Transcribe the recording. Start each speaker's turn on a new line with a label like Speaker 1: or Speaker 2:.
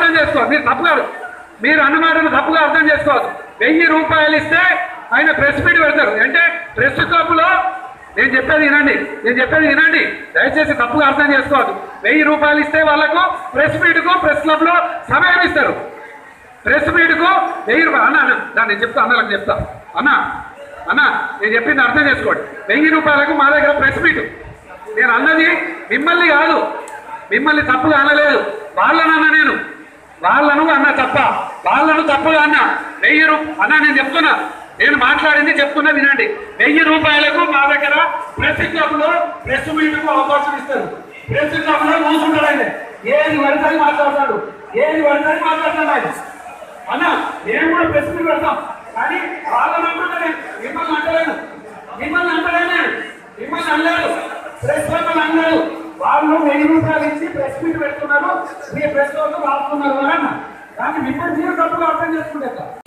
Speaker 1: అర్థం చేసుకోవాలి మీరు తప్పు కాదు మీరు అన్నమాటను తప్పుగా అర్థం చేసుకోవద్దు వెయ్యి రూపాయలు ఇస్తే ఆయన ప్రెస్ మీట్ పెడతారు అంటే ప్రెస్ క్లబ్లో నేను చెప్పేది వినండి నేను చెప్పేది వినండి దయచేసి తప్పుగా అర్థం చేసుకోవద్దు వెయ్యి రూపాయలు ఇస్తే వాళ్ళకు ప్రెస్ మీట్కు ప్రెస్ క్లబ్లో సమయం ఇస్తారు ప్రెస్ మీట్కు వెయ్యి రూపాయలు అన్న అన్న దాన్ని నేను చెప్తా అన్నలకు చెప్తా అన్న అన్న నేను చెప్పింది అర్థం చేసుకోండి వెయ్యి రూపాయలకు మా దగ్గర ప్రెస్ మీట్ నేను అన్నది మిమ్మల్ని కాదు మిమ్మల్ని తప్పుగా అనలేదు వాళ్ళను అన్న నేను వాళ్ళను అన్న తప్ప వాళ్ళను తప్పుగా అన్న వెయ్యి రూ అన్న నేను చెప్తున్నా నేను మాట్లాడింది చెప్తున్నా వినండి వెయ్యి రూపాయలకు మా దగ్గర ప్రెస్ క్లబ్ లో ప్రెస్ మీట్కు అవకాశం ఇస్తారు ప్రెస్ క్లబ్ లో కూర్చుంటాడు ఆయన ఏది పడితే మాట్లాడతాడు ఏది పడితే మాట్లాడతాడు ఆయన అన్న నేను కూడా ప్రెస్ మీట్ పెడతాం కానీ వాళ్ళని అంటున్నా నేను మిమ్మల్ని అంటలేను మిమ్మల్ని అంటలేను నేను. మిమ్మల్ని అనలేదు ప్రెస్ మిమ్మల్ని అనలేదు వాళ్ళు వెయ్యి రూపాయలు ఇచ్చి ప్రెస్ మీట్ పెడుతున్నారు మీ ప్రెస్ వాళ్ళు రాస్తున్నారు అని అన్న కానీ మిమ్మల్ని మీరు తప్పుగా అర్థం చేసుకుంటే